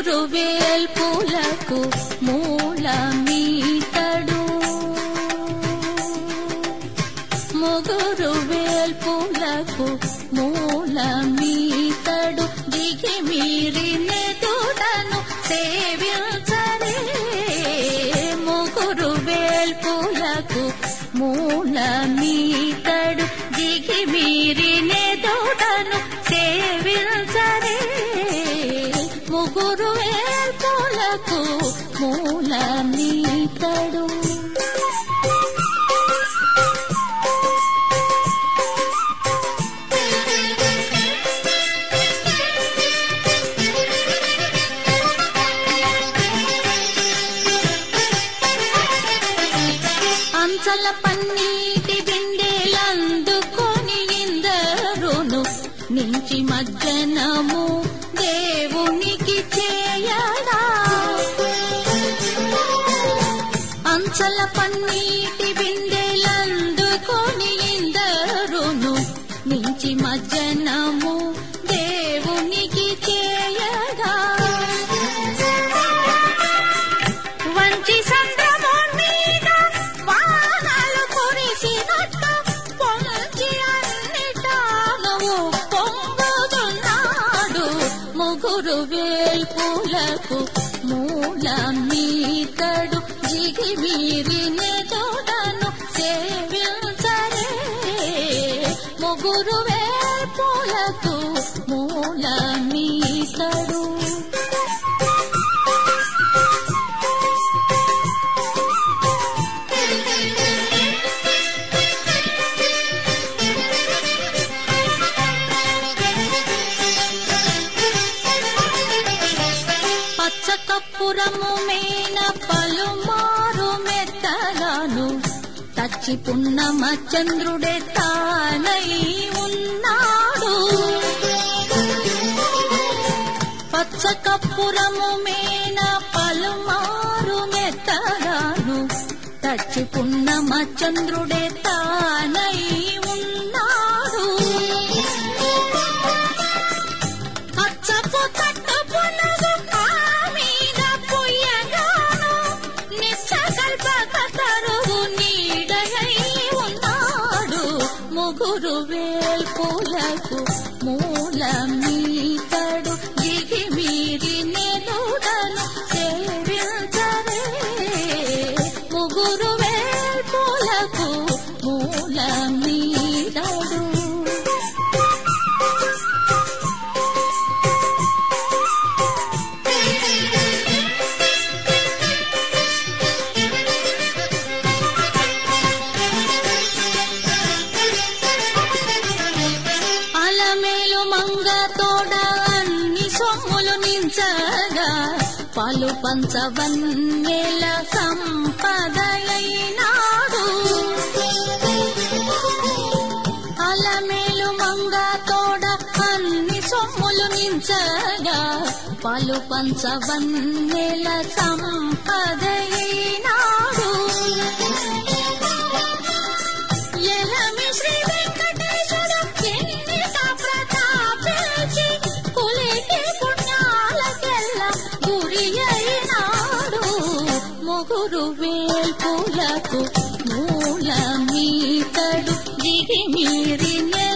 ముగురు వేల్పులకు మూలమీతడు ముగురు వేల్పులకు మూలమీతడు దిగి మీరి నెదుడను సేవించరే ముగురు వేల్పులకు మూలమీతడు దిగి మీరి నెదుడను సేవించరే ముగురు వేల్పులకు మూలమీతడు అంచల పన్నీటి బిందెలందుకొని ఇందరును నుంచి మజ్జనము దేవునికి చేయడా అంచల పన్నీటి బిందెలందుకొని ఇందరును నుంచి మజ్జనము దేవునికి చేయగా వంచి సంద్రము మీద వానలు కురిసినట్టు పొంచి అన్నిటాను పొంగుతున్నాడు ముగురు వేల్పులకు మూలమీతడు జిగి మీరి నెదోడను సేవించరే ముగురు వేల్పులకు మూలమీతడు పచ్చ కప్పురము మేన పలుమారు మెత్తగాను తచ్చి పున్నమ చంద్రుడే తానై ఉన్నాడు పచ్చ కప్పురము మేన పలుమారు మెత్తగాను తచ్చి పున్నమ చంద్రుడే తానై ఉన్నాడు అచ్చపు తట్టు పునగు ఆ మీద పుయ్యగాను నిత్యకల్పక తరుగు నీడయై ఉన్నాడు ముగురు వేల్పులకు మూలమీతడు దిగి మీరి నెలుడను సేవించరే ముగురు వేల్పులకు మూలమీతడు అలమేలు మంగ తోడ అన్ని సొమ్ములు నించగా పలు పంచవన్నెల సంపదలైనాడు అలమేలు మంగ తోడ అన్ని సొమ్ములు నించగా పలు పంచవన్నెల సంపదైనాడు ఎలమి శ్రీ వెంకటేశ్వర ఎన్నిక ప్రతాపించి కులికి పుణ్యాలకెల్ల గురి అయినాడు ముగురు వేల్పులకు మూలమీతడు దిగి మీరి నె